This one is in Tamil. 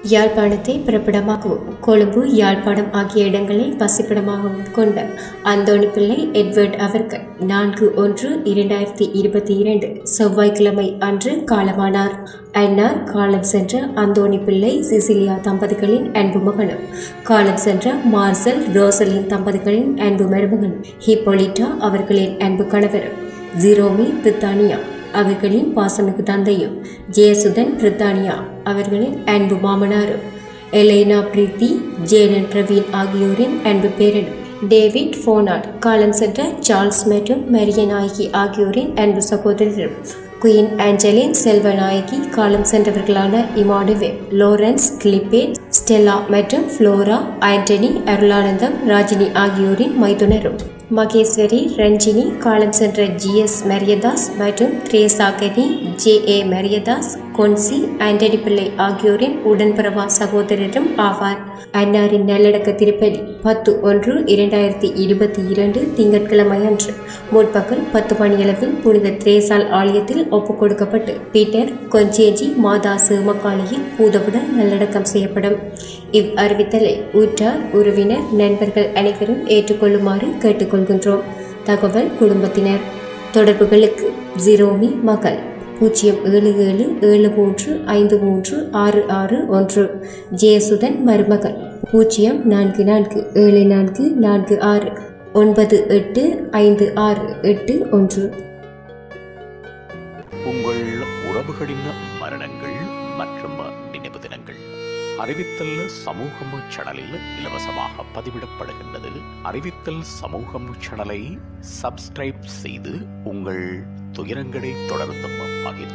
யாழ்ப்பாணத்தை பிறப்பிடமாகவும் கொழும்பு யாழ்ப்பாணம் ஆகிய இடங்களை வசிப்பிடமாகவும் கொண்ட அந்தோணி பிள்ளை எட்வர்ட் அவர்கள் நான்கு ஒன்று இரண்டாயிரத்தி இருபத்தி இரண்டு செவ்வாய்க்கிழமை அன்று காலமானார் அன்னார் காலம் சென்ற அந்தோணி பிள்ளை சிசிலியா தம்பதிகளின் அன்பு மகனும் காலம் சென்ற மார்சல் ரோசலின் தம்பதிகளின் அன்பு மருமகனும் ஹிப்போலிட்டா அவர்களின் அன்பு கணவரும் ஜீரோமி பிரித்தானியா அவர்களின் பாசமிகு தந்தையும் ஜெயசுதன் பிரித்தானியா அவர்களின் அன்பு மாமனாரும் எலைனா பிரீத்தி ஜேனன் பிரவீன் ஆகியோரின் அன்பு பேரனும் டேவிட் ஃபோனாட் காலம் சென்ற சார்ல்ஸ் மற்றும் மரியநாயகி ஆகியோரின் அன்பு சகோதரரும் குயின் ஆஞ்சலின் செல்வநாயகி காலம் சென்றவர்களான இமானுவே லோரன்ஸ் கிளிப்பேட் ஸ்டெல்லா மற்றும் ஃப்ளோரா ஆண்டனி அருளானந்தம் ராஜினி ஆகியோரின் மைத்துனரும் மகேஸ்வரி ரஞ்சினி காலம் சென்ற ஜிஎஸ் மரியதாஸ் மற்றும் திரேசாகனி ஜே ஏ மரியதாஸ் கொன்சி ஆண்டனி பிள்ளை ஆகியோரின் உடன்பிறவா சகோதரரும் ஆவார் அன்னாரின் நல்லடக்க திருப்பலி பத்து ஒன்று இரண்டாயிரத்தி இருபத்தி இரண்டு திங்கட்கிழமை அன்று முற்பகல் பத்து மணியளவில் புனித திரேசால் ஆலயத்தில் ஒப்புக் கொடுக்கப்பட்டு பீட்டர் கொஞ்சேஜி மாதா சிவமக்காளியில் பூதவுடன் நல்லடக்கம் செய்யப்படும் இவ் அறிவித்தலை ஊற்றார் உறவினர் நண்பர்கள் அனைவரும் ஏற்றுக்கொள்ளுமாறு கேட்டுக்கொள்கின்றோம் தகவல் குடும்பத்தினர் தொடர்புகளுக்கு ஜீரோமி மகள் பூஜ்ஜியம் ஏழு ஏழு ஏழு மூன்று ஐந்து மூன்று ஆறு ஆறு ஒன்று ஜெயசுதன் மருமகள் பூஜ்ஜியம் நான்கு நான்கு ஏழு நான்கு நான்கு ஆறு ஒன்பது எட்டு ஐந்து ஆறு எட்டு ஒன்று உங்கள் உறவுகளின் மரணங்கள் மற்றும் நினைவு தினங்கள் அறிவித்தல் சமூகம் சேனலில் இலவசமாக பதிவிடப்படுகின்றது அறிவித்தல் சமூகம் சேனலை சப்ஸ்கிரைப் செய்து உங்கள் துயரங்களை தொடர்ந்தும் பகிர்ந்து